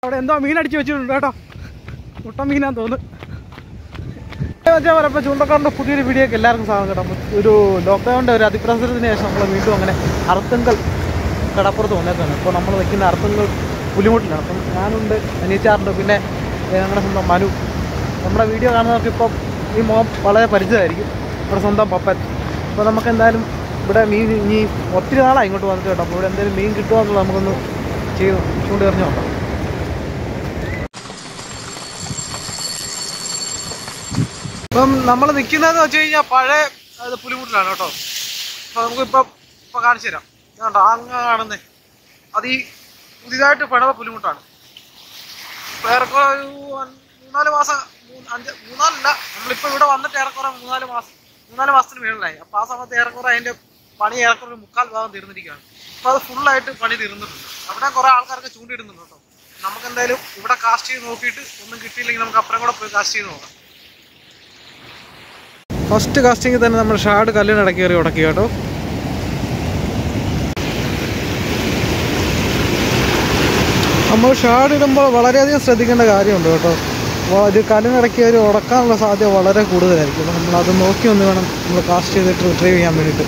അവിടെ എന്തോ മീൻ അടിച്ചു വെച്ചിട്ടുണ്ട് കേട്ടോ മുട്ട മീനാന്ന് തോന്നുന്നു വെച്ചാൽ പറയുമ്പോൾ ചൂണ്ടക്കാരൻ്റെ പുതിയൊരു വീഡിയോക്ക് എല്ലാവർക്കും സ്വാഗതം കേട്ടോ ഒരു ലോക്ക്ഡൗണിൻ്റെ ഒരു അതിപ്രസരത്തിന് ശേഷം നമ്മൾ വീണ്ടും അങ്ങനെ അറുത്തങ്കൽ കടപ്പുറത്ത് വന്നേക്കാണ് ഇപ്പോൾ നമ്മൾ നിൽക്കുന്ന അറുത്തങ്കൽ പുലിമുട്ടിലാണ് അപ്പം ഞാനുണ്ട് അനീച്ചാറുണ്ട് പിന്നെ ഏ, ഞങ്ങളുടെ സ്വന്തം മനു നമ്മുടെ വീഡിയോ കാണുന്നവർക്ക് ഇപ്പം ഈ മോൻ വളരെ പരിചയമായിരിക്കും നമ്മുടെ സ്വന്തം പപ്പൻ അപ്പോൾ നമുക്ക് എന്തായാലും ഇവിടെ മീൻ ഇനി ഒത്തിരി നാളായി ഇങ്ങോട്ട് വന്നിട്ട് കേട്ടോ അപ്പോൾ ഇവിടെ എന്തെങ്കിലും മീൻ കിട്ടുമോ എന്നുള്ളത് നമുക്കൊന്ന് ചെയ്ത് ചൂണ്ടി എറിഞ്ഞു നോക്കാം ഇപ്പം നമ്മൾ നിൽക്കുന്നതെന്ന് വെച്ച് കഴിഞ്ഞാൽ പഴയ അത് പുലിമുട്ടിലാണ് കേട്ടോ അപ്പോൾ നമുക്കിപ്പം ഇപ്പം കാണിച്ചു തരാം ഇതുണ്ടോ അങ്ങ് കാണുന്നേ അത് ഈ പുതിയതായിട്ട് പണിത പുലിമുട്ടാണ് ഇപ്പം ഏറെക്കുറെ ഒരു അഞ്ച് മൂന്നാല് മാസം മൂന്ന് അഞ്ച് മൂന്നാലല്ല നമ്മളിപ്പോൾ ഇവിടെ വന്നിട്ട് ഏറെക്കുറെ മൂന്നാല് മാസം മൂന്നാല് മാസത്തിന് മേളിലായി അപ്പോൾ ആ സമയത്ത് ഏറെക്കുറെ അതിൻ്റെ പണി ഏറെക്കുറെ ഒരു മുക്കാൽ ഭാഗം തീർന്നിരിക്കുകയാണ് അപ്പോൾ അത് ഫുള്ളായിട്ട് പണി തീർന്നിട്ടുണ്ട് അവിടെ കുറേ ആൾക്കാർക്ക് ചൂണ്ടിയിടുന്നുണ്ട് കേട്ടോ നമുക്ക് എന്തായാലും ഇവിടെ കാസ്റ്റ് ചെയ്ത് നോക്കിയിട്ട് ഒന്നും കിട്ടിയില്ലെങ്കിൽ നമുക്ക് അപ്പുറം കൂടെ പോയി കാസ്റ്റ് ചെയ്ത് നോക്കാം ഫസ്റ്റ് കാസ്റ്റിംഗിൽ തന്നെ നമ്മൾ ഷാഡ് കല്ലിനിടയ്ക്ക് കയറി ഉടക്കി കേട്ടോ നമ്മൾ ഷാഡ് ഇടുമ്പോൾ വളരെയധികം ശ്രദ്ധിക്കേണ്ട കാര്യമുണ്ട് കേട്ടോ വ- ഇത് കല്ലിനിടയ്ക്ക് കയറി ഉടക്കാനുള്ള സാധ്യത വളരെ കൂടുതലായിരിക്കും അപ്പോൾ നമ്മൾ അത് നോക്കി ഒന്ന് വേണം നമ്മൾ കാസ്റ്റ് ചെയ്തിട്ട് റിട്രീവ് ചെയ്യാൻ വേണ്ടിയിട്ട്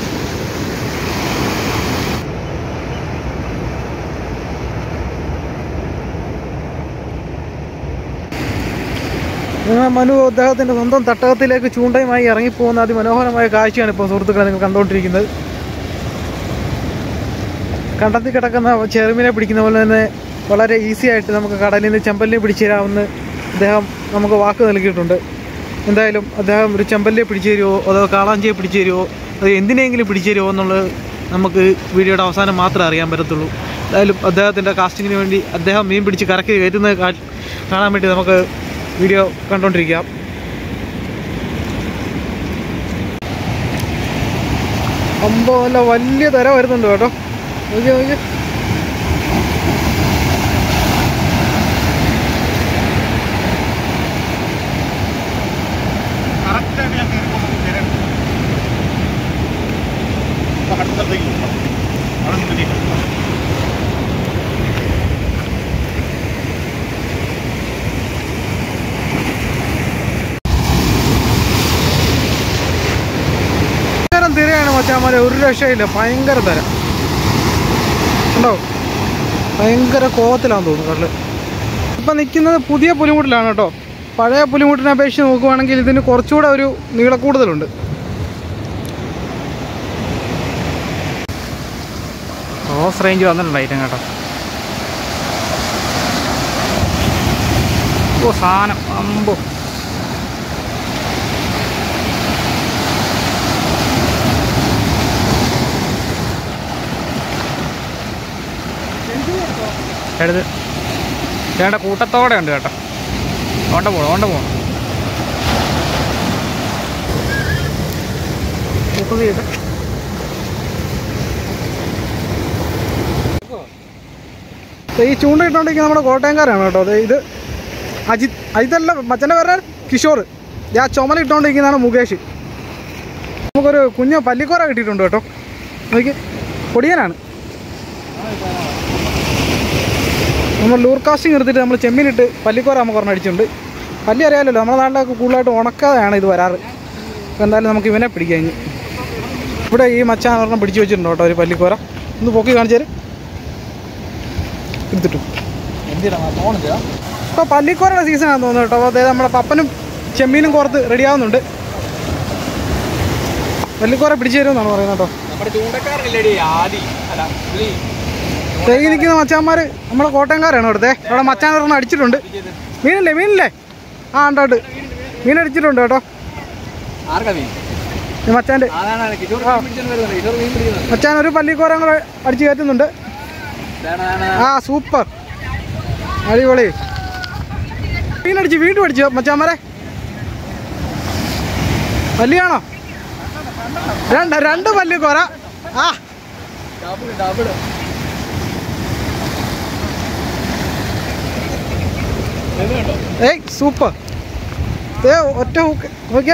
അങ്ങനെ മനു അദ്ദേഹത്തിൻ്റെ സ്വന്തം തട്ടകത്തിലേക്ക് ചൂണ്ടയുമായി ഇറങ്ങിപ്പോകുന്ന അതിമനോഹരമായ കാഴ്ചയാണ് ഇപ്പോൾ സുഹൃത്തുക്കളെ നിങ്ങൾ കണ്ടുകൊണ്ടിരിക്കുന്നത് കണ്ടത്തിൽ കിടക്കുന്ന ചെറുമീനെ പിടിക്കുന്ന പോലെ തന്നെ വളരെ ഈസി ആയിട്ട് നമുക്ക് കടലിൽ നിന്ന് ചെമ്പല്ലിനെ പിടിച്ചു തരാമെന്ന് അദ്ദേഹം നമുക്ക് വാക്ക് നൽകിയിട്ടുണ്ട് എന്തായാലും അദ്ദേഹം ഒരു ചെമ്പല്ലിയെ പിടിച്ചു തരുമോ അതോ കാളാഞ്ചിയെ പിടിച്ചു തരുമോ അത് എന്തിനെങ്കിലും പിടിച്ചു തരുമോ എന്നുള്ളത് നമുക്ക് വീഡിയോയുടെ അവസാനം മാത്രമേ അറിയാൻ പറ്റത്തുള്ളൂ എന്തായാലും അദ്ദേഹത്തിൻ്റെ കാസ്റ്റിങ്ങിന് വേണ്ടി അദ്ദേഹം മീൻ പിടിച്ച് കരക്ക് കയറ്റുന്നത് കാ- കാണാൻ വേണ്ടി നമുക്ക് വീഡിയോ കണ്ടുകൊണ്ടിരിക്കാം അമ്പോ നല്ല വലിയ തര വരുന്നുണ്ട് കേട്ടോ നോക്കിയേ നോക്കിയേ കറക്റ്റായിട്ട് ഞാൻ കയറി പോകുന്നത് തിരയുണ്ട്. അപ്പൊ അടുത്ത സ്ഥലത്തേക്ക് പോകാം. അവിടെ നിന്ന് തിരിക്കാം. ഭയങ്കര തിരയാണ് മച്ചാമാരെ ഒരു രക്ഷയില്ല ഭയങ്കര തര ഉണ്ടോ ഭയങ്കര കോവത്തിലാന്ന് തോന്നുന്നു കടല് ഇപ്പം നിൽക്കുന്നത് പുതിയ പുലിമുട്ടിലാണ് കേട്ടോ പഴയ പുലിമുട്ടിനെ അപേക്ഷിച്ച് നോക്കുവാണെങ്കിൽ ഇതിന് കുറച്ചുകൂടെ ഒരു നീളക്കൂടുതലുണ്ട് ക്രോസ് റേഞ്ച് വന്നിട്ടുണ്ട് ഐറ്റം കേട്ടോ ഓ സാധനം അമ്പോ എടുത്ത് ചേട്ട കൂട്ടത്തോടെ ഉണ്ട് കേട്ടോ ഓണ്ട പോണം ഓണ്ട പോണം ഈ ചൂണ്ടയിട്ടുണ്ടെങ്കിൽ നമ്മുടെ കോട്ടയംകാരാണ് കേട്ടോ അതെ ഇത് അജിത് അജിതല്ല മച്ചൻ്റെ പേര് കിഷോർ ഞാൻ ചുമല ഇട്ടുകൊണ്ടിരിക്കുന്നതാണ് മുകേഷ് നമുക്കൊരു കുഞ്ഞ് പല്ലിക്കോര കിട്ടിയിട്ടുണ്ട് കേട്ടോ നോക്കി പൊടിയനാണ് നമ്മൾ ലൂർ കാസ്റ്റിംഗ് എടുത്തിട്ട് നമ്മൾ ചെമ്മീനിട്ട് പല്ലിക്കോര നമുക്ക് ഒരെണ്ണം അടിച്ചിട്ടുണ്ട് പല്ലി അറിയാമല്ലോ നമ്മുടെ നാട്ടിലൊക്കെ കൂടുതലായിട്ട് ഉണക്കാതെയാണ് ഇത് വരാറ് അപ്പോൾ എന്തായാലും നമുക്ക് ഇവനെ പിടിക്കാം ഇനി ഇവിടെ ഈ മച്ചാൻ ഒരെണ്ണം പിടിച്ചു വെച്ചിട്ടുണ്ട് കേട്ടോ ഒരു പല്ലിക്കോര ഒന്ന് പൊക്കി കാണിച്ചാൽ എടുത്തിട്ടു ഇപ്പോൾ പല്ലിക്കോരയുടെ സീസണാണെന്ന് തോന്നുന്നു കേട്ടോ അപ്പോൾ അതായത് നമ്മുടെ പപ്പനും ചെമ്മീനും കോർത്ത് റെഡിയാവുന്നുണ്ട് പല്ലിക്കോര പിടിച്ചു തരുമെന്നാണ് പറയുന്നത് കേട്ടോ നമ്മുടെ ചൂണ്ടക്കാരനല്ലേടി ആദി അല്ല പുലി തേങ്ങി നിൽക്കുന്ന മച്ചാന്മാർ നമ്മുടെ കോട്ടയംകാരാണ് ഇവിടുത്തെ അവിടെ മച്ചാൻ ഒരെണ്ണം അടിച്ചിട്ടുണ്ട് മീനില്ലേ മീനില്ലേ ആ ഉണ്ട് ഉണ്ട് മീൻ അടിച്ചിട്ടുണ്ട് കേട്ടോ ആർക്കാ മീൻ ഈ മച്ചാൻ്റെ അതാണ് കിഷോർ ആ. മീൻ പിടിച്ചോണ്ട് വരുന്നുണ്ട് കിഷോർ മീൻ പിടിക്കുന്നുണ്ട് മച്ചാൻ ഒരു പല്ലിക്കോരം കൂടെ അടിച്ച് കയറ്റുന്നുണ്ട് ഇതാണ്, ഇതാണ്. ആ സൂപ്പർ അടിപൊളി മീൻ അടിച്ച് വീണ്ടും അടിച്ചു മച്ചാന്മാരെ പല്ലിയാണോ രണ്ട് രണ്ട് പല്ലിക്കോര ആ ഡബിൾ ഡബിൾ ഏയ് സൂപ്പർ ഏ ഒറ്റ ഹൂക്ക് നോക്കിയേ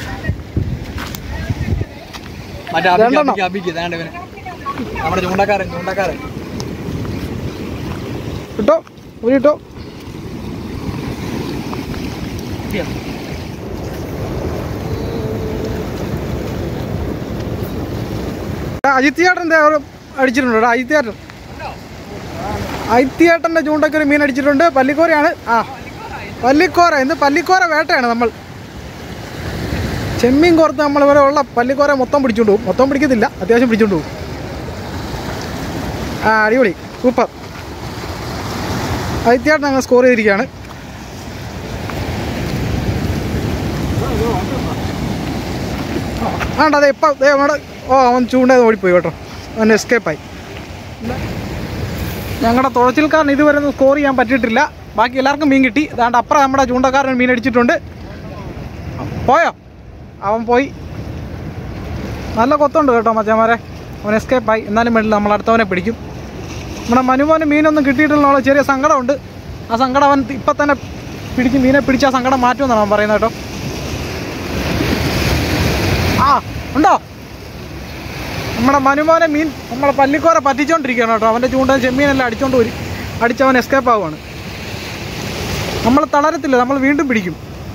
മറ്റേ അബിക്ക് രണ്ടെണ്ണം. അബിക്ക് അബിക്ക് ഇതാണ്ട് ഇവന് നമ്മുടെ ചൂണ്ടക്കാരൻ ചൂണ്ടക്കാരൻ ഇട്ടോ ഒരു ഇട്ടോ അജിത് ചേട്ടൻ്റെ അടിച്ചിട്ടുണ്ട് കേട്ടോ അജിത് ചേട്ടൻ അജിത് ചേട്ടൻ്റെ ചൂണ്ടയ്ക്ക് ഒരു മീൻ അടിച്ചിട്ടുണ്ട് പല്ലിക്കോരയാണ് ആ പല്ലിക്കോര ഇന്ന് പല്ലിക്കോര വേട്ടയാണ് നമ്മൾ ചെമ്മീൻ കോർത്ത് നമ്മൾ ഇവിടെ ഉള്ള പല്ലിക്കോര മൊത്തം പിടിച്ചോണ്ട് പോകും മൊത്തം പിടിക്കത്തില്ല അത്യാവശ്യം പിടിച്ചോണ്ട് പോകും ആ അടിപൊളി സൂപ്പർ അജിത് ചേട്ടൻ ഞങ്ങൾ സ്കോർ ചെയ്തിരിക്കുകയാണ് ആണ്ട് അതെ ഇപ്പം ദേ നമ്മുടെ ഓ അവൻ ചൂണ്ടത് ഓടിപ്പോയി കേട്ടോ അവൻ എസ്കേപ്പായി ഞങ്ങളുടെ തുഴച്ചിൽക്കാരൻ ഇതുവരെ ഒന്നും സ്കോർ ചെയ്യാൻ പറ്റിയിട്ടില്ല ബാക്കി എല്ലാവർക്കും മീൻ കിട്ടി അതാണ്ട് അപ്പുറം നമ്മുടെ ചൂണ്ടക്കാരൻ മീൻ അടിച്ചിട്ടുണ്ട് പോയോ അവൻ പോയി നല്ല കൊത്തുണ്ട് കേട്ടോ മച്ചാമാരെ അവൻ എസ്കേപ്പായി എന്നാലും വേണ്ടില്ല നമ്മൾ അടുത്തവനെ പിടിക്കും നമ്മുടെ മനുമോന് മീനൊന്നും കിട്ടിയിട്ടില്ല ചെറിയ സങ്കടമുണ്ട് ആ സങ്കടം അവൻ ഇപ്പം തന്നെ പിടിച്ച് മീനെ പിടിച്ച് ആ സങ്കടം മാറ്റുമെന്നാണ് അവൻ പറയുന്നത് കേട്ടോ ആ ഉണ്ടോ നമ്മുടെ മനുമോനെ മീൻ നമ്മുടെ പല്ലിക്കോര പറ്റിച്ചോണ്ടിരിക്കുകയാണ് കേട്ടോ അവൻ്റെ ചൂണ്ടൻ ചെമ്മീനെല്ലാം അടിച്ചോണ്ട് പോയി അടിച്ചവൻ എസ്കേപ്പ് ആവുകയാണ് നമ്മൾ തളരത്തില്ല നമ്മൾ വീണ്ടും പിടിക്കും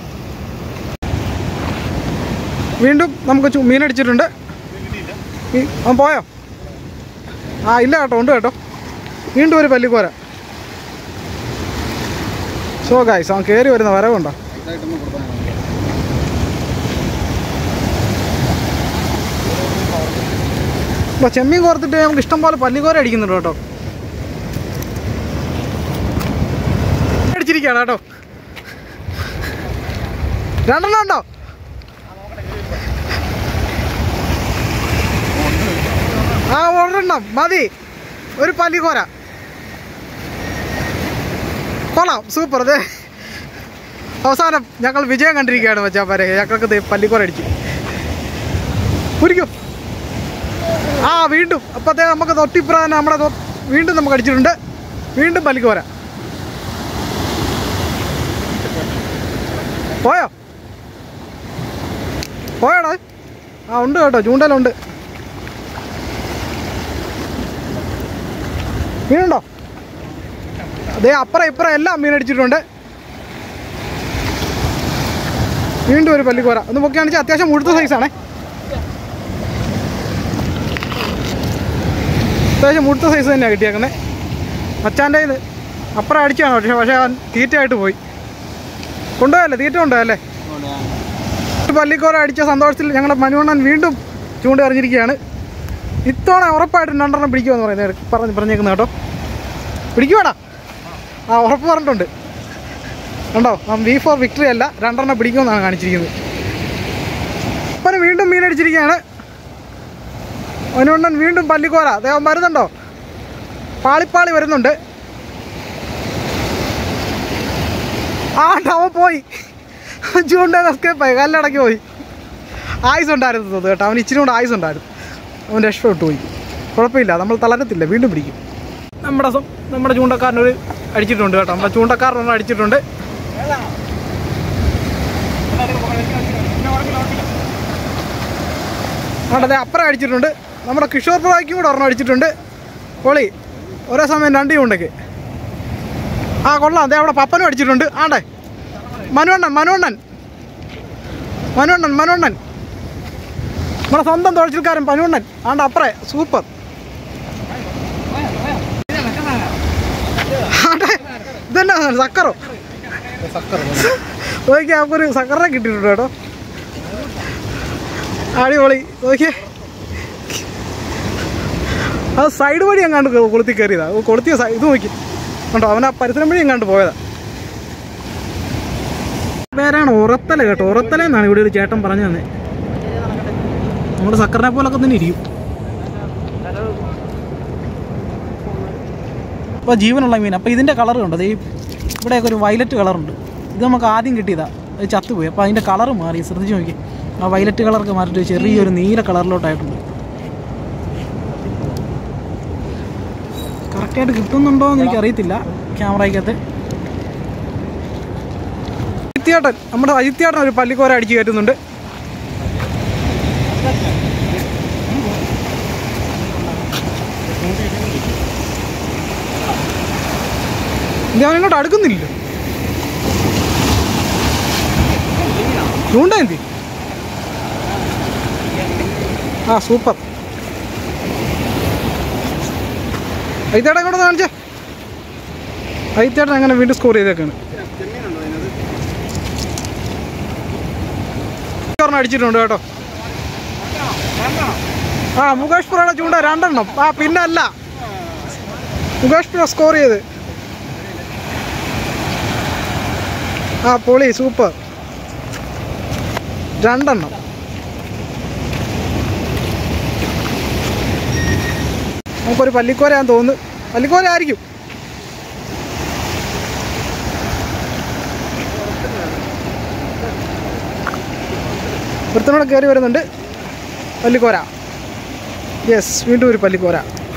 വീണ്ടും നമുക്ക് ചു- മീനടിച്ചിട്ടുണ്ട് ഈ- അവൻ പോയോ ആ ഇല്ല കേട്ടോ ഉണ്ട് കേട്ടോ വീണ്ടും ഒരു പല്ലിക്കോര സോ ഗായ്സ് അവൻ കയറി വരുന്ന വരവുണ്ടോ ഇതായിട്ടൊന്ന് കൊടുത്താൽ മതി. അപ്പോൾ ചെമ്മീൻ കോർത്തിട്ട് നമുക്ക് ഇഷ്ടം പോലെ പല്ലിക്കോര അടിക്കുന്നുണ്ട് കേട്ടോ അടിച്ചിരിക്കുകയാണ് കേട്ടോ രണ്ടെണ്ണം ഉണ്ടോ ആ ഒരെണ്ണം മതി ഒരു പല്ലിക്കോര കൊള്ളാം സൂപ്പർ അതെ അവസാനം ഞങ്ങൾ വിജയം കണ്ടിരിക്കുകയാണ് മച്ചാപ്പാരെ ഞങ്ങൾക്ക് ദേ പല്ലിക്കോര അടിച്ചു കുരിക്കും ആ വീണ്ടും അപ്പത്തേ നമുക്ക് തൊട്ടിപ്പുറം തന്നെ നമ്മുടെ തൊ- വീണ്ടും നമുക്ക് അടിച്ചിട്ടുണ്ട് വീണ്ടും പല്ലിക്കോര പോയോ പോയോടാ ആ ഉണ്ട് കേട്ടോ ചൂണ്ടലുണ്ട് മീനുണ്ടോ അതേ അപ്പുറം ഇപ്പുറം എല്ലാം മീൻ അടിച്ചിട്ടുണ്ട് വീണ്ടും ഒരു പല്ലിക്കോര ഒന്ന് പൊക്കിയാണെന്ന് വെച്ചാൽ അത്യാവശ്യം മുഴുത്ത സൈസാണേ അത്യാവശ്യം മുഴുത്ത സൈസ് തന്നെയാണ് കിട്ടിയേക്കുന്നത് മച്ചാൻ്റെ കയ്യിൽ അപ്പുറം അടിച്ചാണ് പക്ഷേ പക്ഷേ അവൻ തീറ്റയായിട്ട് പോയി കൊണ്ടുപോയല്ലേ തീറ്റ കൊണ്ടുപോയല്ലേ അതുകൊണ്ട് ഞാൻ ഒരു പല്ലിക്കോര അടിച്ച സന്തോഷത്തിൽ ഞങ്ങളുടെ മനുവണ്ണൻ വീണ്ടും ചൂണ്ട എറിഞ്ഞിരിക്കുകയാണ് ഇത്തവണ ഉറപ്പായിട്ടും രണ്ടെണ്ണം പിടിക്കുമെന്ന് പറയുന്നത് പറഞ്ഞ് പറഞ്ഞേക്കുന്നത് കേട്ടോ പിടിക്കുവാടാ ആ ഉറപ്പ് പറഞ്ഞിട്ടുണ്ട് കണ്ടോ ആ വി ഫോർ വിക്ടറി അല്ല രണ്ടെണ്ണം പിടിക്കുമെന്നാണ് കാണിച്ചിരിക്കുന്നത് അപ്പം വീണ്ടും മീനടിച്ചിരിക്കുകയാണ് മനുവണ്ണൻ വീണ്ടും പല്ലിക്കോര അദ്ദേഹം വരുന്നുണ്ടോ പാളിപ്പാളി വരുന്നുണ്ട് ആ അവൻ പോയി ചൂണ്ട എസ്കേപ്പായി കല്ലടക്കി പോയി ആയുസ് ഉണ്ടായിരുന്നു തോന്നുന്നു കേട്ടോ അവൻ ഇച്ചിരി കൂടെ ആയുസ് ഉണ്ടായിരുന്നു അവൻ രക്ഷപ്പെട്ടു പോയി കുഴപ്പമില്ല നമ്മൾ തളരത്തില്ല വീണ്ടും പിടിക്കും നമ്മുടെ സ്വ- നമ്മുടെ ചൂണ്ടക്കാരനൊരു അടിച്ചിട്ടുണ്ട് കേട്ടോ നമ്മുടെ ചൂണ്ടക്കാരനൊന്നും അടിച്ചിട്ടുണ്ട് അവിടെ അപ്പുറം അടിച്ചിട്ടുണ്ട് നമ്മുടെ കിഷോർ പ്രായ്ക്കും കൂടെ ഒരെണ്ണം അടിച്ചിട്ടുണ്ട് പൊളി ഒരേ സമയം രണ്ട് ചൂണ്ടയ്ക്ക് ആ കൊള്ളാം അതെ അവിടെ പപ്പനും അടിച്ചിട്ടുണ്ട് ആണ്ടേ മനുവണ്ണൻ മനുവണ്ണൻ മനുവണ്ണൻ മനുവണ്ണൻ നമ്മുടെ സ്വന്തം തുഴച്ചിൽക്കാരൻ മനുവണ്ണൻ ആണ്ട അപ്പറേ സൂപ്പർ ആണ്ടെ, ഇതെന്നാ സക്കറോ നോക്കിയാ നമുക്കൊരു സക്കറിനെ കിട്ടിയിട്ടുണ്ട് കേട്ടോ അടിപൊളി നോക്കിയേ അത് സൈഡ് വഴി എങ്ങാണ്ട് കൊളുത്തി കയറിയതാ ഓ, കൊളുത്തിയ സൈ- ഇത് നോക്കി കണ്ടോ അവൻ ആ പരിസരം വഴി എങ്ങാണ്ട് പോയതാ പേരാണ് ഉറത്തല കേട്ടോ ഉറത്തല എന്നാണ് ഇവിടെ ഒരു ചേട്ടൻ പറഞ്ഞു തന്നെ നമ്മുടെ സക്കറിനെ പോലൊക്കെ തന്നെ ഇരിക്കും അപ്പോൾ ജീവനുള്ള മീൻ അപ്പോൾ ഇതിൻ്റെ കളർ ഉണ്ട് അത് ഈ ഇവിടെയൊക്കെ ഒരു വയലറ്റ് കളറുണ്ട് ഇത് നമുക്ക് ആദ്യം കിട്ടിയതാ അത് ചത്തുപോയി അപ്പോൾ അതിൻ്റെ കളർ മാറി ശ്രദ്ധിച്ച് നോക്കി ആ വയലറ്റ് കളറൊക്കെ മാറിയിട്ട് ഒരു ചെറിയൊരു നീല കളറിലോട്ടായിട്ടുണ്ട് കറക്റ്റായിട്ട് കിട്ടുന്നുണ്ടോ എന്ന് എനിക്കറിയത്തില്ല ക്യാമറയ്ക്കകത്ത് അജിത്യേട്ടൻ നമ്മുടെ അജിത്യേട്ടൻ ഒരു പള്ളിക്കോര അടിച്ച് കയറ്റുന്നുണ്ട് ഇത് അവൻ ഇങ്ങോട്ട് അടുക്കുന്നില്ല ചൂണ്ട എന്തി ആ സൂപ്പർ ഐത്തേട്ടൻ കൂടെ കാണിച്ചേ ഐത്തേട്ടൻ അങ്ങനെ വീണ്ടും സ്കോർ ചെയ്തേക്കാണ് ഒരെണ്ണം അടിച്ചിട്ടുണ്ട് കേട്ടോ ആ മുകേഷ് പുറയുടെ ചൂണ്ട രണ്ടെണ്ണം ആ പിന്നെ അല്ല മുകേഷ് പുറ സ്കോർ ചെയ്ത് ആ പൊളി സൂപ്പർ രണ്ടെണ്ണം നമുക്കൊരു പല്ലിക്കോരയാന്ന് തോന്നുന്നു പല്ലിക്കോര ആയിരിക്കും ഒരുത്തനോടെ കയറി വരുന്നുണ്ട് പല്ലിക്കോര യെസ് വീണ്ടും ഒരു പല്ലിക്കോര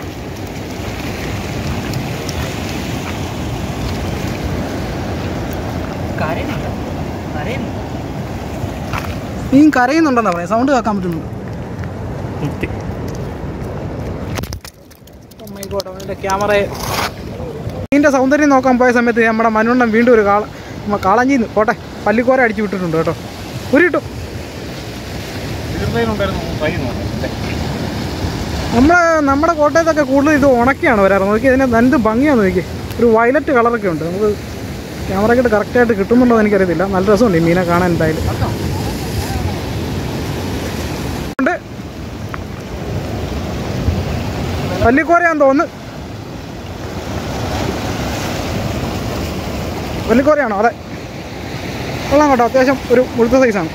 മീൻ കരയുന്നുണ്ടെന്നാ പറയാം സൗണ്ട് കേൾക്കാൻ പറ്റുന്നുണ്ട് അവൻ്റെ ക്യാമറ മീനിൻ്റെ സൗന്ദര്യം നോക്കാൻ പോയ സമയത്ത് നമ്മുടെ മനുണ്ണൻ വീണ്ടും ഒരു കാള നമ്മ കാളഞ്ചിന്ന് പോട്ടെ പല്ലിക്കോര അടിച്ചു വിട്ടിട്ടുണ്ട് കേട്ടോ ഒരു കിട്ടും ഇരുന്നതിനുണ്ടായിരുന്നു ട്രൈ നോക്കാം നമ്മുടെ നമ്മുടെ കോട്ടയത്തൊക്കെ കൂടുതൽ ഇത് ഉണക്കിയാണ് വരാറ് നോക്കി ഇതിനെ എന്ത് ഭംഗിയാണ് നോക്കി ഒരു വയലറ്റ് കളറൊക്കെ ഉണ്ട് നമുക്ക് ക്യാമറയ്ക്ക് കറക്റ്റായിട്ട് കിട്ടുന്നുണ്ടോ എന്ന് എനിക്കറിയത്തില്ല നല്ല രസമുണ്ട് ഈ മീനെ കാണാൻ എന്തായാലും ഉണ്ട് പല്ലിക്കോരയാന്ന് തോന്നുന്നു പല്ലിക്കോരയാണോ അതെ കൊള്ളാം കേട്ടോ അത്യാവശ്യം ഒരു മുഴുത്ത സൈസാണ്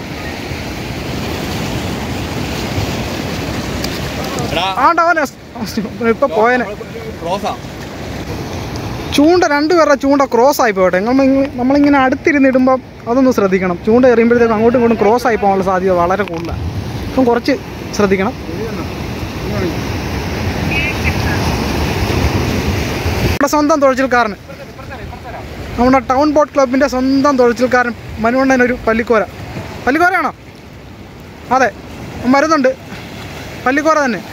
ആണ്ട് അവനെ ഇപ്പൊ പോയനെ ക്രോസാ ചൂണ്ട രണ്ടുപേരുടെ ചൂണ്ട ക്രോസ് ആയി പോകട്ടെ നമ്മൾ നമ്മളിങ്ങനെ അടുത്തിരുന്നിടുമ്പം അതൊന്ന് ശ്രദ്ധിക്കണം ചൂണ്ട എറിയുമ്പോഴത്തേക്കും അങ്ങോട്ടും ഇങ്ങോട്ടും ക്രോസ് ആയി പോകാനുള്ള സാധ്യത വളരെ കൂടുതലാണ് അപ്പം കുറച്ച് ശ്രദ്ധിക്കണം നമ്മുടെ സ്വന്തം തുഴച്ചിൽക്കാരന് നമ്മുടെ ടൗൺ ബോട്ട് ക്ലബിൻ്റെ സ്വന്തം തുഴച്ചിൽക്കാരൻ മനുവണ്ണൻ ഒരു പല്ലിക്കോര പല്ലിക്കോരയാണോ അതെ അവൻ വരുന്നുണ്ട് പല്ലിക്കോര തന്നെ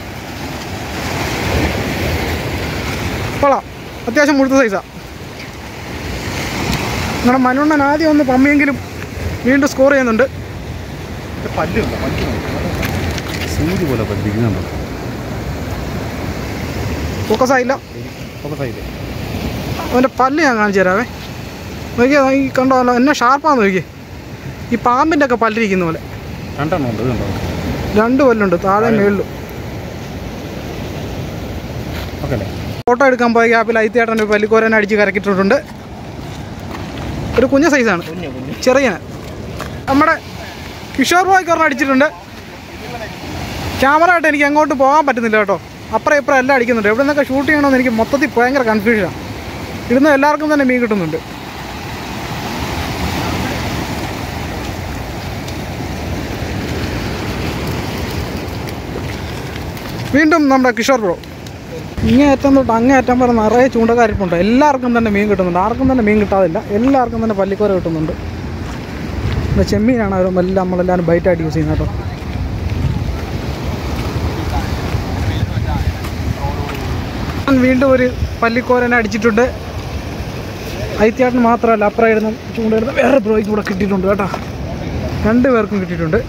കൊള്ളാം അത്യാവശ്യം മുഴുത്ത സൈസാ നമ്മുടെ മനുണ്ണൻ ആദ്യം ഒന്ന് പമ്മിയെങ്കിലും വീണ്ടും സ്കോർ ചെയ്യുന്നുണ്ട് പല്ലുണ്ട് പല്ല് സൂചി പോലെ പല്ലിരിക്കുന്നുണ്ടോ ഫോക്കസ് ആയില്ല ഒക്കെ സൈഡ് അവൻ്റെ പല്ല് ഞാൻ കാണിച്ചു തരാവേ നോക്കിയാ ഈ കണ്ടോ അല്ലോ എന്നെ ഷാർപ്പാന്ന് നോക്കിയേ ഈ പാമ്പിൻ്റെ ഒക്കെ പല്ലിരിക്കുന്ന പോലെ രണ്ടെണ്ണം ഉണ്ട് ഇതുണ്ടോ രണ്ട് പല്ലുണ്ട് താഴെ മേളിലും ഓക്കെ അല്ലേ ഫോട്ടോ എടുക്കാൻ പോയ ഗ്യാപ്പിൽ ഐത്തിയേട്ടൻ ഒരു പല്ലിക്കോരനെ അടിച്ച് കരക്കിട്ടിട്ടുണ്ട് ഒരു കുഞ്ഞ സൈസാണ് ചെറിയ നമ്മുടെ കിഷോർ ബോയ്ക്ക് ഒരെണ്ണം അടിച്ചിട്ടുണ്ട് ക്യാമറ ആയിട്ട് എനിക്ക് അങ്ങോട്ട് പോകാൻ പറ്റുന്നില്ല കേട്ടോ അപ്പുറം ഇപ്പുറം എല്ലാം അടിക്കുന്നുണ്ട് എവിടെ നിന്നൊക്കെ ഷൂട്ട് ചെയ്യണമെന്ന് എനിക്ക് മൊത്തത്തിൽ ഭയങ്കര കൺഫ്യൂഷനാണ് ഇടുന്ന എല്ലാവർക്കും തന്നെ മീൻ കിട്ടുന്നുണ്ട് വീണ്ടും നമ്മുടെ കിഷോർ ബ്രോ ഇങ്ങേയറ്റം തൊട്ട് അങ്ങേയറ്റം വരെ നിറയെ ചൂണ്ടക്കാരിപ്പുണ്ട് എല്ലാവർക്കും തന്നെ മീൻ കിട്ടുന്നുണ്ട് ആർക്കും തന്നെ മീൻ കിട്ടാതില്ല എല്ലാവർക്കും തന്നെ പല്ലിക്കോര കിട്ടുന്നുണ്ട് പിന്നെ ചെമ്മീനാണ് അവരും എല്ലാം നമ്മളെല്ലാവരും ബൈറ്റായിട്ട് യൂസ് ചെയ്യുന്നത് കേട്ടോ ഞാൻ വീണ്ടും ഒരു പല്ലിക്കോരനെ അടിച്ചിട്ടുണ്ട് ഐത്യാട്ടിന് മാത്രമല്ല അപ്പുറം ഇടുന്ന ചൂണ്ടിടുന്ന വേറെ ബ്രോയ്ക്ക് കൂടെ കിട്ടിയിട്ടുണ്ട് കേട്ടോ രണ്ട് പേർക്കും കിട്ടിയിട്ടുണ്ട്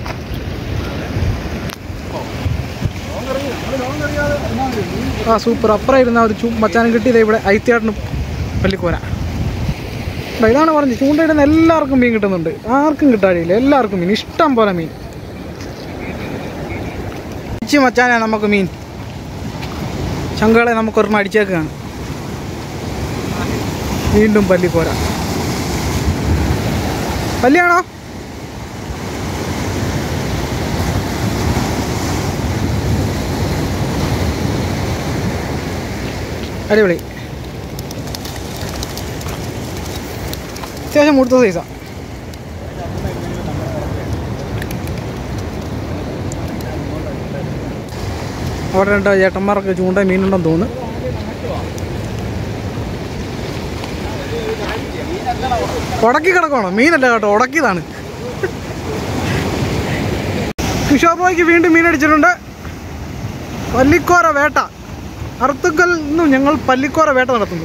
ആ സൂപ്പർ അപ്പുറം ഇരുന്ന ഒരു ചൂ മച്ചാനും കിട്ടിയത് ഇവിടെ ഐത്യാട്ടിനും പല്ലിക്കോര ദാ ഇതാണ് പറഞ്ഞത് ചൂണ്ടയിടുന്ന എല്ലാവർക്കും മീൻ കിട്ടുന്നുണ്ട് ആർക്കും കിട്ടാഴില്ല എല്ലാവർക്കും മീൻ ഇഷ്ടം പോലെ മീൻ ഇച്ചി മച്ചാനാ നമുക്ക് മീൻ ചങ്കളെ നമുക്ക് ഒരെണ്ണം അടിച്ചേക്കാണ് വീണ്ടും പല്ലിക്കോര പല്ലിയാണോ അടിപൊളി അത്യാവശ്യം മുടുത്ത സൈസാ അവിടെ രണ്ട് ചേട്ടന്മാർക്ക് ചൂണ്ട മീനുണ്ടെന്ന് തോന്നുന്നു ഉടക്കി കിടക്കണോ മീനല്ല കേട്ടോ ഉടക്കിയതാണ് കിഷോർ ബോയ്ക്ക് വീണ്ടും മീൻ അടിച്ചിട്ടുണ്ട് പല്ലിക്കോര വേട്ട അറുത്തുക്കൽ നിന്നും ഞങ്ങൾ പല്ലിക്കോര വേട്ട നടത്തുന്നു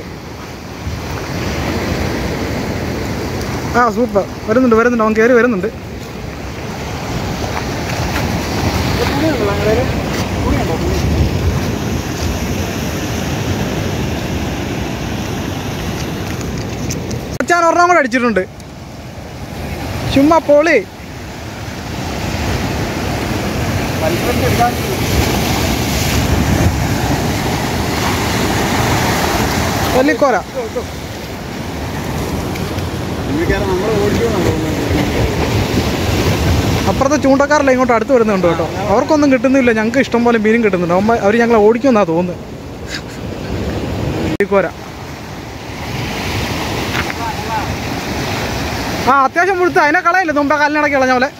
ആ സൂപ്പർ വരുന്നുണ്ട് വരുന്നുണ്ട് അവൻ കയറി വരുന്നുണ്ട് അച്ഛൻ ഒരെണ്ണം കൂടെ അടിച്ചിട്ടുണ്ട് ചുമ്മാ പൊളി വല്ലിക്കോര നമ്മൾ ഓടിക്കുമെന്നാണ് തോന്നുന്നത് അപ്പുറത്തെ ചൂണ്ടക്കാരല്ല ഇങ്ങോട്ട് അടുത്ത് വരുന്നുണ്ട് കേട്ടോ അവർക്കൊന്നും കിട്ടുന്നില്ല ഞങ്ങൾക്ക് ഇഷ്ടം പോലെ മീനും കിട്ടുന്നുണ്ട് അവന്മാർ അവർ ഞങ്ങളെ ഓടിക്കുമെന്നാണ് തോന്നുന്നത് വല്ലിക്കോര ആ അത്യാവശ്യം മുഴുത്ത അതിനെ കളയില്ല മുമ്പേ കല്ലിനടക്കി കളഞ്ഞ പോലെ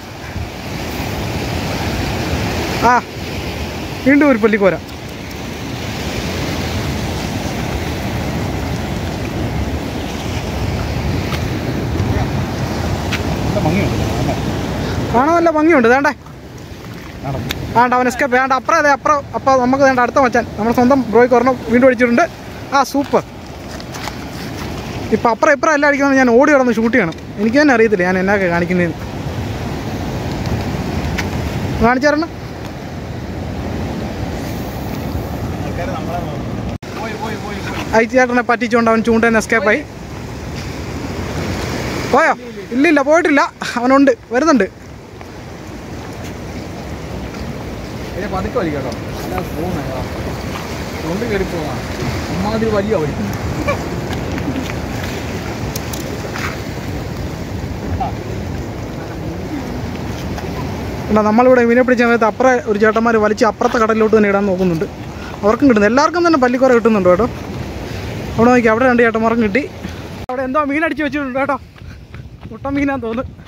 ആ വീണ്ടും ഒരു പല്ലിക്കോര കാണാൻ നല്ല ഭംഗിയുണ്ട് വേണ്ടേ വേണ്ട അവൻ എസ്കേപ്പ് വേണ്ട അപ്പുറം അതെ അപ്പുറം അപ്പം നമുക്ക് വേണ്ട അടുത്ത മച്ചാൻ നമ്മുടെ സ്വന്തം ബ്രോയ്ക്ക് ഒരെണ്ണം വീണ്ടും അടിച്ചിട്ടുണ്ട് ആ സൂപ്പർ ഇപ്പം അപ്പുറം ഇപ്പുറം എല്ലാം അടിക്കുന്നത് ഞാൻ ഓടി കിടന്ന് ഷൂട്ട് ചെയ്യണം എനിക്ക് തന്നെ അറിയത്തില്ല ഞാൻ എന്നൊക്കെ കാണിക്കുന്നതെന്ന് കാണിച്ചു തരണം ഐറ്റിയേട്ടനെ പറ്റിച്ചുകൊണ്ട് അവൻ ചൂണ്ടേന്ന് എസ്കേപ്പായി പോയോ ഇല്ലില്ല പോയിട്ടില്ല അവനുണ്ട് വരുന്നുണ്ട് ഇതിനെ പതുക്കെ വലി കേട്ടോ അല്ല പോകുന്ന കൊണ്ട് കയറി പോകാം അമ്മാതിരി വലിയ വലിക്കും എന്നാ നമ്മളിവിടെ മീനെ പിടിച്ച സമയത്ത് അപ്പുറം ഒരു ചേട്ടന്മാർ വലിച്ച് അപ്പുറത്തെ കടലിലോട്ട് തന്നെ ഇടാൻ നോക്കുന്നുണ്ട് അവർക്കും കിട്ടുന്നു എല്ലാവർക്കും തന്നെ പല്ലിക്കുറ കിട്ടുന്നുണ്ട് കേട്ടോ അവിടെ നോക്കി അവിടെ രണ്ട് ചേട്ടന്മാർക്കും കിട്ടി അവിടെ എന്തോ മീൻ അടിച്ച് വെച്ചിട്ടുണ്ട് കേട്ടോ മുട്ട മീനാന്ന് തോന്നുന്നു